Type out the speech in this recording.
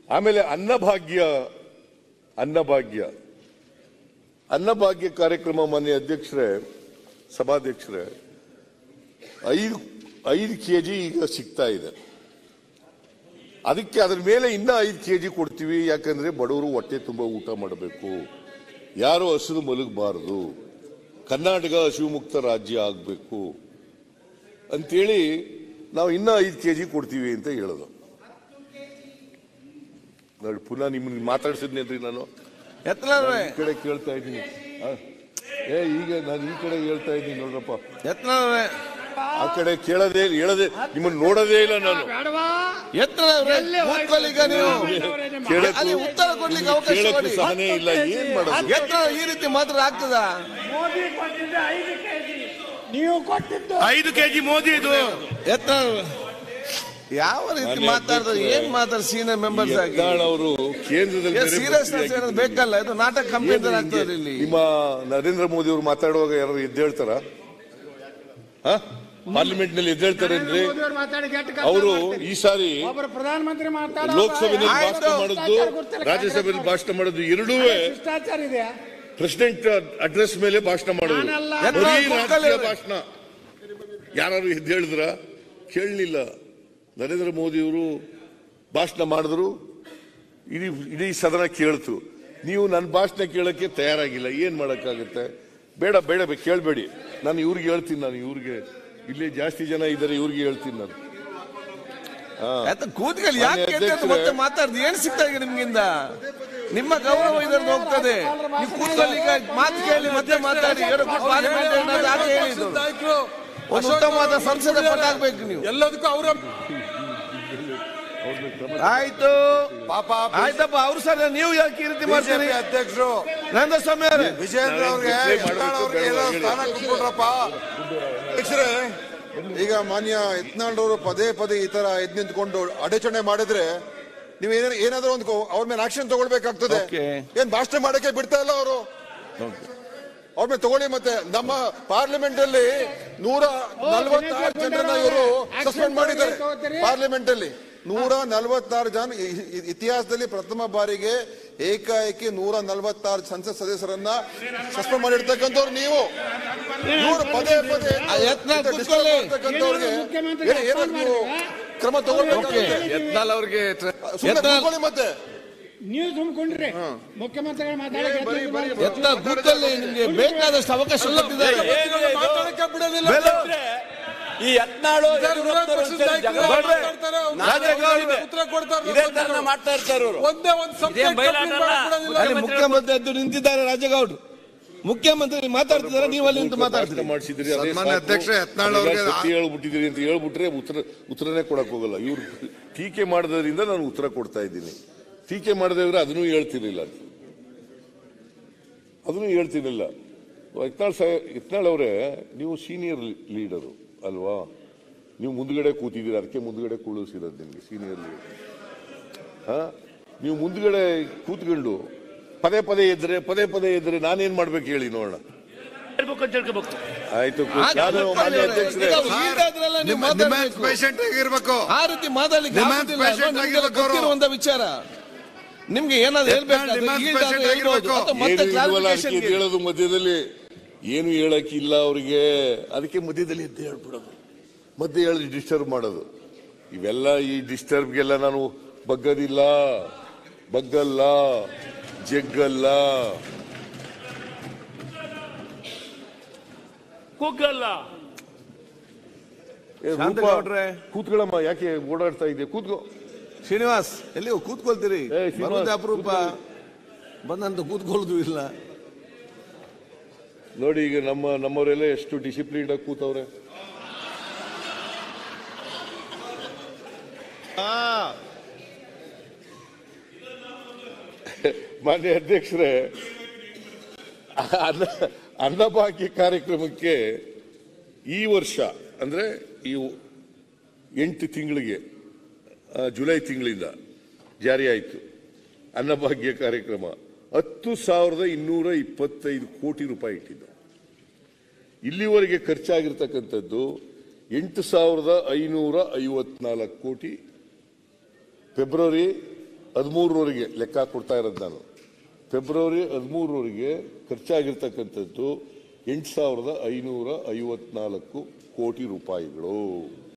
ಆಮೇಲೆ ಅನ್ನಭಾಗ್ಯ ಅನ್ನಭಾಗ್ಯ ಅನ್ನಭಾಗ್ಯ ಕಾರ್ಯಕ್ರಮ ಮಾನ್ಯ ಅಧ್ಯಕ್ಷರೇ ಸಭಾಧ್ಯಕ್ಷರೇ ಐದು ಐದು ಕೆ ಜಿ ಈಗ ಸಿಗ್ತಾ ಇದೆ ಅದಕ್ಕೆ ಅದ್ರ ಮೇಲೆ ಇನ್ನ ಐದು ಕೆ ಜಿ ಕೊಡ್ತೀವಿ ಯಾಕಂದ್ರೆ ಬಡವರು ಹೊಟ್ಟೆ ತುಂಬ ಊಟ ಮಾಡಬೇಕು ಯಾರು ಹಸಿರು ಮಲಗಬಾರದು ಕರ್ನಾಟಕ ಹಸಿವು ಮುಕ್ತ ರಾಜ್ಯ ಆಗಬೇಕು ಅಂತೇಳಿ ನಾವು ಇನ್ನ ಐದು ಕೆ ಜಿ ಕೊಡ್ತೀವಿ ಅಂತ ಹೇಳೋದು ನೋಡಿ ಪುನಃ ನಿಮ್ಮನ್ನ ಮಾತಾಡ್ಸಿದ್ನೇನ್ರಿ ನಾನು ಯತ್ನಾಳ್ರೆ ಈ ಕಡೆ ಕೇಳ್ತಾ ಇದ್ದೀನಿ ಆ? ಏ ಈಗ ನಾನು ಈ ಕಡೆ ಹೇಳ್ತಾ ಇದ್ದೀನಿ ನೋಡ್ರಪ್ಪ ಯತ್ನಾಳ್ರೆ ಆ ಕಡೆ ಕೇಳೋದೇ ಹೇಳದೆ ನಿಮ್ಮನ್ನ ನೋಡೋದೇ ಇಲ್ಲ ನಾನು ಯತ್ನಾಳ್ರೆ ಕೂತ್ಕೊಳ್ಳಿ ಈಗ ನೀವು ಕೇಳಕ್ಕೂ- ಅಲ್ಲಿ ಉತ್ತರ ಕೊಡ್ಲಿಕ್ಕೆ ಅವಕಾಶ ಕೇಳಕ್ಕೂ ಕೊಡಿ ಸಹನೆ ಇಲ್ಲ ಏನ್ ಮಾಡೋದು ಯತ್ನಾಳ್ ಈ ರೀತಿ ಮಾತ್ರ ಆಗ್ತದ ಮೋದಿ ಕೊಟ್ಟಿದ್ದ ಐದು ಕೆಜಿ ನೀವು ಕೊಟ್ಟಿದ್ದು ಐದು ಕೆಜಿ ಮೋದಿ ಇದು ಯತ್ನಾಳ್ ಯಾವ ರೀತಿ ಮಾನ್ಯ ಮಾತಾಡಿದ್ರೆ ಅಧ್ಯಕ್ಷರೇ, ಏನ್ ಮಾತಾಡ್ ಸೀನಿಯರ್ ಮೆಂಬರ್ಸ್ ಆಗಿ ಯತ್ನಾಳ್ ಅವರು ಕೇಂದ್ರದಲ್ಲಿ ಬೇರೆ ಸೀರಿಯಸ್ನೆಸ್ ಪರಿಸ್ಥಿತಿ ಏನದು ಆಗಿತ್ತು. ಬೇಕಲ್ಲ ಇದು ನಾಟಕ ಕಂಪ್ಯೂಟರ್ ಏನು ಆಗ್ತದೆ ಹಿಂಗೆ? ಇಲ್ಲಿ ನಿಮ್ಮ ನರೇಂದ್ರ ಮೋದಿ ಅವರು ಮಾತಾಡುವಾಗ ಯಾರು ಎದ್ದೇಳ್ತಾರ ಪಾರ್ಲಿಮೆಂಟ್ ನಲ್ಲಿ ಎದ್ದೇಳ್ತಾರೇನ್ರಿ ಮೋದಿಯವ್ರು ಮಾತಾಡಿ ಕೆಟ್ಟ ಕಥೆ ಅವರು ಮಾಡ್ತೀರಿ. ಈ ಸಾರಿ ಒಬ್ಬರು ಪ್ರಧಾನಮಂತ್ರಿ ಮಾತಾಡೋ ಲೋಕಸಭೆಯಲ್ಲಿ ಆಯ್ತು. ಭಾಷಣ ಮಾಡೋದು ರಾಜ್ಯಸಭೆಯಲ್ಲಿ ಭಾಷಣ ಮಾಡೋದು ಎರಡೂ ಶಿಷ್ಟಾಚಾರ ಇದೆಯಾ ಪ್ರೆಸಿಡೆಂಟ್ ಅಡ್ರೆಸ್ ಮೇಲೆ ಭಾಷಣ ಮಾಡೋದು ನಾನಲ್ಲ. ಬರೀ ಯತ್ನಾಳ್ ರಾಜಕೀಯ ಕೂತ್ಕೊಳ್ಳಿ. ಭಾಷಣ ಯಾರು ಎದ್ದು ಹೇಳಿದ್ರ ಕೇಳಲಿಲ್ಲ ನರೇಂದ್ರ ಮೋದಿಯವರು ಭಾಷಣ ಮಾಡಿದ್ರು ಇಡೀ ಇಡೀ ಸದನ ಕೇಳ್ತು ನೀವು ನನ್ನ ಭಾಷಣ ಕೇಳಕ್ಕೆ ತಯಾರಾಗಿಲ್ಲ ಏನ್ ಮಾಡಕ್ಕಾಗುತ್ತೆ ಬೇಡ ಬೇಡ ಬೇ- ಕೇಳ್ಬೇಡಿ ನಾನು ಇವ್ರಿಗೆ ಹೇಳ್ತೀನಿ ನಾನು ಇವ್ರಿಗೆ ಇಲ್ಲಿ ಜಾಸ್ತಿ ಜನ ಇದ್ದಾರೆ ಇವ್ರಿಗೆ ಹೇಳ್ತೀನಿ ನಾನು ಆಯ್ತು ಕೂತ್ಕೊಳ್ಳಿ ಯಾಕೆ ಮಾನ್ಯ ಕೇಳ್ತೀರಿ ಅಂತ ಮತ್ತೆ ಅಧ್ಯಕ್ಷರೇ. ಮಾತಾಡ್ದು ಏನ್ ಸಿಗ್ತಾ ಇದೆ ನಿಮ್ಗಿಂದ ನಿಮ್ಮ ಗೌರವ ಇದರಲ್ಲಿ ಹೋಗ್ತದೆ ನೀವು ಕೂತ್ಕೊಳ್ಳಿ ಈಗ ಮಾತು ಕೇಳಿ ಮತ್ತೆ ಮಾತಾಡಿ ಏನು ಕೂತ್ ಪಾರ್ಲಿಮೆಂಟ್ ಏನಾದ್ರು ಹಾಗೆ ಹೇಳಿದ್ದು ಒಂದು ಉತ್ತಮವಾದ ಸಂಸದ ಪಟ್ಟ ಆಗ್ಬೇಕು ನೀವು ಎಲ್ಲದಕ್ಕೂ ಅವರ ಆಯ್ತು ಆಯ್ತಪ್ಪ ಅವ್ರು ಸರ್ ನೀವು ಯಾಕೆ ಈ ರೀತಿ ಮಾಡ್ತೀರಿ ಬಿಜೆಪಿ ಅಧ್ಯಕ್ಷರು ನಂದ ಸ್ವಾಮಿ ಅವರೇ ವಿಜೇಂದ್ರ ಅವ್ರಿಗೆ ನಾನು ಯತ್ನಾಳ್ ಅವ್ರಿಗೆ ಏನೋ ಹೇಳಿ. ಸ್ಥಾನ ಕೊಟ್ಬಿಟ್ರಪ್ಪ ಅಧ್ಯಕ್ಷರೇ ಈಗ ಮಾನ್ಯ ಯತ್ನಾಳ್ ಪದೇ ಪದೇ ಈ ತರ ಎದ್ ನಿಂತ್ಕೊಂಡು ಅಡಚಣೆ ಮಾಡಿದ್ರೆ ನೀವು ಏನಾದ್ರು ಏನಾದ್ರೂ ಒಂದು ಕೊ- ಅವ್ರ ಮೇಲೆ ಆಕ್ಷನ್ ತಗೊಳ್ಬೇಕಾಗ್ತದೆ Okay. ಏನ್ ಭಾಷಣ ಮಾಡಕ್ಕೆ ಬಿಡ್ತಾ ಇಲ್ಲ ಅವರು ಅವ್ರ ಮೇಲೆ ತಗೊಳ್ಳಿ ಮತ್ತೆ ನಮ್ಮ ಪಾರ್ಲಿಮೆಂಟ್ ಅಲ್ಲಿ ನೂರ ನಲವತ್ತಾರು ಜನರನ್ನ ಇವರು ಸಸ್ಪೆಂಡ್ ಮಾಡಿದ್ದಾರೆ ಪಾರ್ಲಿಮೆಂಟ್ ಅಲ್ಲಿ ನೂರ ನಲವತ್ತಾರು ಜನ ಇ- ಇ- ಇತಿಹಾಸದಲ್ಲಿ ಪ್ರಥಮ ಬಾರಿಗೆ ಏಕಾಏಕಿ ನೂರ ನಲವತ್ತಾರು ಸಂಸತ್ ಸದಸ್ಯರನ್ನ ಸಸ್ಪೆಂಡ್ ಮಾಡಿರ್ತಕ್ಕಂಥವ್ರು ನೀವು ಇವರು ಪದೇ ಪದೇ ಆ, ಯತ್ನಾಳ್ disturb ಕೂತ್ಕೊಳ್ಳಿ. ಮಾಡ್ತಕ್ಕಂಥವ್ರಿಗೆ ಮುಖ್ಯಮಂತ್ರಿ ಏನ್- ಏನಾದ್ರು ನೀವು ಕ್ರಮ ತಗೊಳ್ಬೇಕು ಯತ್ನಾಳ್ ಅವ್ರಿಗೆ ಸುಮ್ಮನೆ ಯತ್ನಾಳ್ ಕೂತ್ಕೊಳ್ಳಿ ಮತ್ತೆ ನೀವು ತುಂಬಿಕೊಂಡ್ರಿ ಮುಖ್ಯಮಂತ್ರಿಗಳು ಮಾತಾಡಕ್ಕೆ ಯತ್ನಾಳ್ ಕೂತ್ಕೊಳ್ಳಿ ನಿಮ್ಗೆ ಬೇಕಾದಷ್ಟು ಅವಕಾಶ ಕೊಟ್ಟಿದ್ದಾರೆ ಮಾತಾಡಕ್ಕೆ ಬಿಡೋದಿಲ್ಲ ಬೇಡ. ಈ ಯತ್ನಾಳು ಯಡಿಯೂರಪ್ಪನವರು ಸೇರಿ ಜಗಳ ಮಾತಾಡ್ತಾರೆ, ಅವ್ರು ನಾವೇಗೌಡ್ರೆ. ಉತ್ತರ ಕೊಡ್ತಾರೆ ಇದೇ ತರ ಮಾಡ್ತಾ ಇರ್ತಾರೆ ಅವರು ಒಂದೇ ಒಂದು ಇದೇ ಬಯಲಾಟ ಅಲ್ಲ. ಅಲ್ಲಿ ಮುಖ್ಯಮಂತ್ರಿ ಎದ್ದು ನಿಂತಿದ್ದಾರೆ ರಾಜಗೌಡ್ರು ಮುಖ್ಯಮಂತ್ರಿ ಮಾತಾಡ್ತಿದ್ದಾರೆ ನೀವು ಅಲ್ಲಿ ನಿಂತು ಮಾತಾಡ್ತೀರಿ ಭಾಷಣ ಮಾಡಿಸಿದ್ರಿ ಅದೇ ಸನ್ಮಾನ್ಯ ಸಾಕು. ಅಧ್ಯಕ್ಷ ಯತ್ನಾಳ್ ಈಗ ಅವ್ರಿಗೆ ಸತ್ಯ ಹೇಳ್ಬಿಟ್ಟಿದ್ದೀರಿ ಅಂತ ಹೇಳ್ಬಿಟ್ರೆ ಉತ್ತರ ಉತ್ತರನೇ ಕೊಡಕ್ ಹೋಗಲ್ಲ ಇವ್ರು ಟೀಕೆ ಮಾಡದ್ರಿಂದ ನಾನು ಉತ್ತರ ಕೊಡ್ತಾ ಇದ್ದೀನಿ ಟೀಕೆ ಮಾಡದಿದ್ರೆ ಅದನ್ನೂ ಹೇಳ್ತಿರ್ಲಿಲ್ಲ ಅದನ್ನು ಹೇಳ್ತಿರ್ಲಿಲ್ಲ ಯತ್ನಾಳ್ ಸಾಹೇಬ್ ಯತ್ನಾಳ್ ಅವರೇ ನೀವು ಸೀನಿಯರ್ ಲೀಡರು ಅಲ್ವಾ ನೀವು ಮುಂದ್ಗಡೆ ಕೂತಿದ್ದೀರಿ ಅದಕ್ಕೆ ಮುಂದ್ಗಡೆ ಕೂಳಿಸಿರೋದು ನಿಮಗೆ ಸೀನಿಯರ್ ಲೀಡರ್ ಹಾ ನೀವು ಮುಂದ್ಗಡೆ ಕೂತ್ಕೊಂಡು ಪದೇ ಪದೇ ಇದ್ರೆ ಪದೇ ಪದೇ ಇದ್ರೆ ನಾನೇನ್ ಮಾಡ್ಬೇಕು ಹೇಳಿ ನೋಡೋಣ ಆಯ್ತು ಕೂ- ನಾನು ಮಾನ್ಯ ಅಧ್ಯಕ್ಷರೇ ಈಗ ಇಲ್ಲದ್ರಲ್ಲ ನೀವು ಮಾತಾಡ್ಬೇಕು. ಪೇಷಂಟ್ ಆಗಿರ್ಬೇಕು ಆ ರೀತಿ ಮಾತಾಡ್ಲಿಕ್ಕೆ Demands ಆಗುದಿಲ್ಲ ಅಲ್ವಾ? patient ನಿಮ್ಗೆಲ್ಲ ಆಗಿರ್ಬೇಕು ಅವ್ರು. ಗೊತ್ತಿರುವಂತ ವಿಚಾರ ನಿಮ್ಗೆ ಏನಾದ್ರು ಹೇಳ್ಬೇಕಾದ್ರೆ demands ಈಗಾದ್ರೂ patient ಹೇಳ್ಬೋದು. ಆಗಿರ್ಬೇಕು. ಅಥವಾ ಮತ್ತೆ ಏನು ಇಲ್ವಲ್ಲ clarification ಅದಕ್ಕೆ ಗೆ. ಹೇಳೋದು ಮಧ್ಯದಲ್ಲಿ ಏನು ಹೇಳಕ್ಕಿಲ್ಲ ಅವರಿಗೆ ಅದಕ್ಕೆ ಮಧ್ಯದಲ್ಲಿ ಎದ್ದು ಹೇಳ್ಬಿಡೋದು ಮಧ್ಯೆ ಹೇಳಿ ಡಿಸ್ಟರ್ಬ್ ಮಾಡೋದು ಇವೆಲ್ಲ ಈ ಡಿಸ್ಟರ್ಬ್ಗೆಲ್ಲ ನಾನು ಬಗ್ಗದಿಲ್ಲ ಬಗ್ಗಲ್ಲ ಜಗ್ಗಲ್ಲ ಕುಗ್ಗಲ್ಲ ಏ, ರೂಪ, ಶಾಂತಗೌಡ್ರೆ. ಕೂತ್ಕೊಳ್ಳಮ್ಮ ಯಾಕೆ ಓಡಾಡ್ತಾ ಇದೆ ಕೂತ್ಕೋ ಶ್ರೀನಿವಾಸ್ ಎಲ್ಲಿ ಕೂತ್ಕೊಳ್ತೀರಿ ಏ, ಶ್ರೀನಿವಾಸ್, ಬರೋದೇ ಅಪರೂಪ ಬಂದಂತ ಕೂತ್ಕೊಳ್ಳೋದು ಇಲ್ಲ ನೋಡಿ ಈಗ ನಮ್ಮ ನಮ್ಮವರೆಲ್ಲ ಎಷ್ಟು ಡಿಸಿಪ್ಲಿನ್ ಆಗಿ ಕೂತವ್ರೆ ಮಾನ್ಯ ಅಧ್ಯಕ್ಷರೇ ಅನ್ನ ಅನ್ನಭಾಗ್ಯ ಕಾರ್ಯಕ್ರಮಕ್ಕೆ ಈ ವರ್ಷ ಅಂದ್ರೆ ಈ ಎಂಟು ತಿಂಗಳಿಗೆ ಆ, ಜುಲೈ ತಿಂಗಳಿಂದ ಜಾರಿ ಆಯಿತು ಅನ್ನಭಾಗ್ಯ ಕಾರ್ಯಕ್ರಮ ಹತ್ತು ಸಾವಿರದ ಇನ್ನೂರ ಇಪ್ಪತ್ತೈದು ಕೋಟಿ ರೂಪಾಯಿ ಇಟ್ಟಿದ್ದು ಇಲ್ಲಿವರೆಗೆ ಖರ್ಚಾಗಿರ್ತಕ್ಕಂಥದ್ದು ಎಂಟು ಸಾವಿರದ ಐನೂರ ಐವತ್ನಾಲ್ಕು ಕೋಟಿ ಫೆಬ್ರವರಿ ಹದಿಮೂರರವರೆಗೆ ಲೆಕ್ಕ ಕೊಡ್ತಾ ಇರೋದು ನಾನು ಫೆಬ್ರವರಿ ಹದಿಮೂರರವರೆಗೆ ಖರ್ಚಾಗಿರ್ತಕ್ಕಂಥದ್ದು ಎಂಟು ಸಾವಿರದ ಐನೂರ ಐವತ್ನಾಲ್ಕು ಕೋಟಿ ರೂಪಾಯಿಗಳು